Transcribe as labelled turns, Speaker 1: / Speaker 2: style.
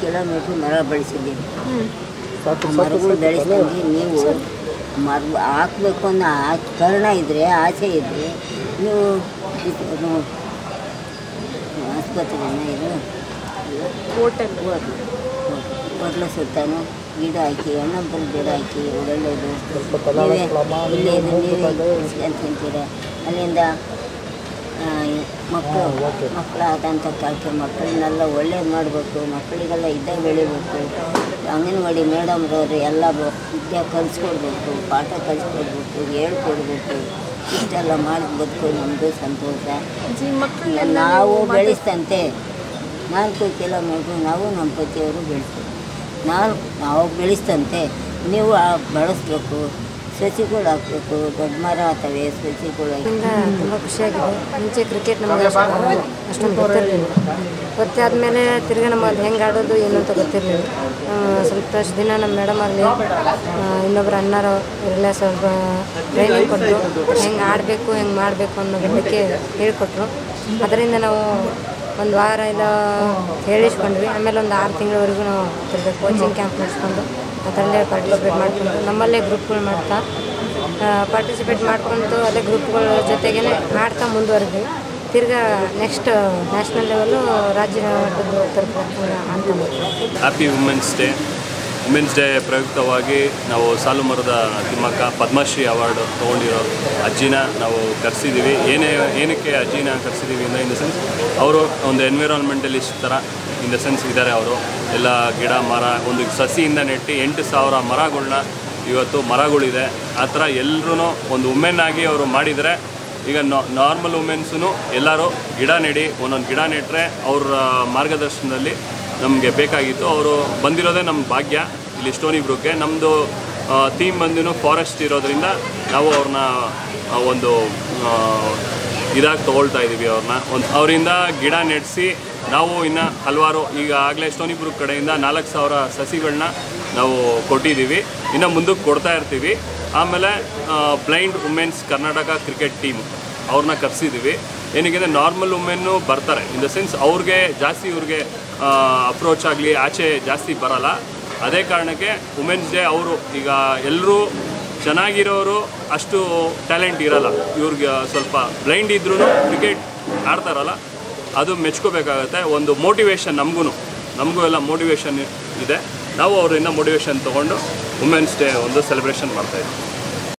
Speaker 1: kilometre ಮರ ಬೆಳೆಸಿದ್ದೀವಿ ಆ ಮರಗಳು ಬೆಳೆಸ್ಕೊಂಡು ನೀವು ಮರ ಹಾಕ್ಬೇಕು ಅನ್ನೋ ಆ ಕರ್ಣ ಇದ್ದರೆ ಆಸೆ ಇದ್ದರೆ ನೀವು ಇದು- ಇದು ಆಸ್ಪತ್ರೆನ ಇದು
Speaker 2: ಹೋಟೆಲ್
Speaker 1: ಹೋಟ್ಲ ಸುತ್ತಾನು ಗಿಡ ಹಾಕಿ ಹಣ್ಣಂಪಲ್ ಗಿಡ ಹಾಕಿ ಒಳ್ಳೆಯದು ನೀವೇ ಇಲ್ಲೇ ಇದು ನೀವೇ ತಿಂತೀರ ಅಲ್ಲಿಂದ ಆ, ಈ ಮಕ್ಕಳು ಮಕ್ಕಳಾದಂಥ ಕಾಲಕ್ಕೆ ಮಕ್ಕಳನ್ನೆಲ್ಲ ಒಳ್ಳೇದು ಮಾಡಬೇಕು ಮಕ್ಕಳಿಗೆಲ್ಲ ಇದ್ದ ಬೆಳಿಬೇಕು ಅಂಗನವಾಡಿ ಮೇಡಮ್ರವರು ಎಲ್ಲ ಬ- ವಿದ್ಯೆ ಕಲಿಸ್ಕೊಡ್ಬೇಕು ಪಾಠ ಕಲಿಸ್ಕೊಡ್ಬೇಕು ಹೇಳ್ಕೊಡ್ಬೇಕು ಇಷ್ಟೆಲ್ಲ ಮಾಡಿ ಬದುಕು ನಮ್ಮದು ಸಂತೋಷ
Speaker 2: ಅಜ್ಜಿ ಮಕ್ಕಳನ್ನೆಲ್ಲ
Speaker 1: ನಾವು ಬೆಳೆಸ್ತಂತೆ ನಾಲ್ಕು ಕಿಲೋಮೀಟ್ರ್ ನಾವು ನಮ್ಮ ಪತಿಯವರು ಬೆಳೆಸ್ತೀವಿ ನಾವು ನಾವು ಬೆಳೆಸ್ತಂತೆ ನೀವು ಆ ಬೆಳೆಸ್ಬೇಕು ಸಸಿಗಳು ಹಾಕ್ಬೇಕು ದೊಡ್ಡ ಮರ ಆಗ್ತವೆ ಸಸಿಗಳು ಹಾಕಿ
Speaker 3: ಇಂದ ತುಂಬ ಖುಷಿಯಾಗಿದೆ ಮುಂಚೆ ಕ್ರಿಕೆಟ್ ನಮಗೆ ಅಷ್ಟು ಅಷ್ಟೊಂದು ಗೊತ್ತಿರಲಿಲ್ಲ ಗೊತ್ತಾದ್ಮೇಲೆ ತಿರ್ಗಿ ನಮ್ಮ ಅದು ಹೆಂಗೆ ಆಡೋದು ಏನು ಅಂತ ಗೊತ್ತಿರಲಿಲ್ಲ ಸ್ವಲ್ಪ ಅಷ್ಟು ದಿನ ನಮ್ಮ ಮೇಡಮ್ ಆಗಲಿ ಇನ್ನೊಬ್ಬರು ಅಣ್ಣಾರು ಇವರೆಲ್ಲ ಸ್ವಲ್ಪ ಟ್ರೈನಿಂಗ್ ಕೊಟ್ಟರು ಹೆಂಗೆ ಆಡಬೇಕು ಹೆಂಗೆ ಮಾಡಬೇಕು ಅನ್ನೋದ್ರ ಬಗ್ಗೆ ಹೇಳ್ಕೊಟ್ರು ಅದರಿಂದ ನಾವು ಒಂದು ವಾರ ಎಲ್ಲ ಹೇಳಿಸ್ಕೊಂಡ್ವಿ ಆಮೇಲೆ ಒಂದು ಆರು ತಿಂಗಳವರೆಗೂ ನಾವು ತಿರ್ಗಿ ಕೋಚಿಂಗ್ ಕ್ಯಾಂಪ್ ನಡೆಸ್ಕೊಂಡು ಅದರಲ್ಲೇ ಪಾರ್ಟಿಸಿಪೇಟ್ ಮಾಡ್ಕೊಂಡು ನಮ್ಮಲ್ಲೇ ಗ್ರೂಪ್ಗಳು ಮಾಡ್ತಾ ಪಾರ್ಟಿಸಿಪೇಟ್ ಮಾಡ್ಕೊಂಡು ಅದೇ ಗ್ರೂಪ್ಗಳ ಜೊತೆಗೇ ಮಾಡ್ತಾ ಮುಂದುವರೆದ್ವಿ ತಿರ್ಗಾ ನೆಕ್ಸ್ಟ್ ನ್ಯಾಷನಲ್ ಲೆವೆಲ್ಲು ರಾಜ್ಯ ಮಟ್ಟದ್ದು ತಲುಪಬೇಕು ಅನ್ಕೊಂಡಿದ್ವಿ
Speaker 4: happy women's day women's day ಪ್ರಯುಕ್ತವಾಗಿ ನಾವು ಸಾಲು ಮರದ ತಿಮ್ಮಕ್ಕ ಪದ್ಮಶ್ರೀ ಅವಾರ್ಡ್ ತೊಗೊಂಡಿರೋ ಅಜ್ಜಿನ ನಾವು ಕರೆಸಿದ್ದೀವಿ ಏನೇ ಏನಕ್ಕೆ ಅಜ್ಜಿನ ಕರೆಸಿದ್ದೀವಿ ಅಂದರೆ ಇನ್ ದ ಸೆನ್ಸ್ ಅವರು ಒಂದು ಎನ್ವಿರಾನ್ಮೆಂಟಲಿಸ್ಟ್ ಥರ ಇನ್ ದ ಸೆನ್ಸ್ ಇದ್ದಾರೆ ಅವರು ಎಲ್ಲ ಗಿಡ ಮರ ಒಂದು ಸಸಿಯಿಂದ ನೆಟ್ಟು ಎಂಟು ಸಾವಿರ ಮರಗಳ್ನ ಇವತ್ತು ಮರಗಳಿದೆ ಆ ಥರ ಎಲ್ಲರೂ ಒಂದು ವುಮೆನ್ ಆಗಿ ಅವರು ಮಾಡಿದರೆ ಈಗ ನಾರ್ಮಲ್ ವುಮೆನ್ಸು ಎಲ್ಲರೂ ಗಿಡ ನೆಡಿ ಒಂದೊಂದು ಗಿಡ ನೆಟ್ಟರೆ ಅವ್ರ ಮಾರ್ಗದರ್ಶನದಲ್ಲಿ ನಮಗೆ ಬೇಕಾಗಿತ್ತು ಅವರು ಬಂದಿರೋದೇ ನಮ್ಮ ಭಾಗ್ಯ ಇಲ್ಲಿ ಸ್ಟೋನಿ ಬ್ರೂಕ್ಗೆ ನಮ್ಮದು ಥೀಮ್ ಬಂದಿನೂ ಫಾರೆಸ್ಟ್ ಇರೋದ್ರಿಂದ ನಾವು ಅವ್ರನ್ನ ಆ, ಒಂದು ಆ, ಇದಾಗಿ ತೊಗೊಳ್ತಾ ಇದ್ದೀವಿ ಅವ್ರನ್ನ ಒಂದು ಅವರಿಂದ ಗಿಡ ನೆಡೆಸಿ ನಾವು ಇನ್ನು ಹಲವಾರು ಈಗ ಆಗಲೇ ಸ್ಟೋನಿ ಬ್ರೂಕ್ ಕಡೆಯಿಂದ ನಾಲ್ಕು ಸಾವಿರ ಸಸಿಗಳನ್ನ ನಾವು ಕೊಟ್ಟಿದ್ದೀವಿ ಇನ್ನು ಮುಂದಕ್ಕೆ ಕೊಡ್ತಾ ಇರ್ತೀವಿ ಆಮೇಲೆ blind women's Karnataka cricket team ಅವ್ರನ್ನ ಕರೆಸಿದ್ದೀವಿ ಏನಕ್ಕೆ ನಾರ್ಮಲ್ ವುಮೆನ್ನು ಬರ್ತಾರೆ ಇನ್ ದ ಸೆನ್ಸ್ ಅವ್ರಿಗೆ ಜಾಸ್ತಿ ಇವ್ರಿಗೆ ಅಪ್ರೋಚ್ ಆಗಲಿ ಆಚೆ ಜಾಸ್ತಿ ಬರಲ್ಲ ಅದೇ ಕಾರಣಕ್ಕೆ ವುಮೆನ್ಸ್ ಡೇ ಅವರು ಈಗ ಎಲ್ಲರೂ ಚೆನ್ನಾಗಿರೋರು ಅಷ್ಟು ಟ್ಯಾಲೆಂಟ್ ಇರಲ್ಲ ಇವ್ರಿಗೆ ಸ್ವಲ್ಪ ಬ್ಲೈಂಡ್ ಇದ್ರೂ ಕ್ರಿಕೆಟ್ ಆಡ್ತಾರಲ್ಲ ಅದು ಮೆಚ್ಕೋಬೇಕಾಗತ್ತೆ ಒಂದು ಮೋಟಿವೇಶನ್ ನಮಗೂ ನಮಗೂ ಎಲ್ಲ ಮೋಟಿವೇಶನ್ ಇದೆ ನಾವು ಅವರಿಂದ ಮೋಟಿವೇಶನ್ ತೊಗೊಂಡು ವುಮೆನ್ಸ್ ಡೇ ಒಂದು ಸೆಲೆಬ್ರೇಷನ್ ಮಾಡ್ತಾಯಿದ್ವಿ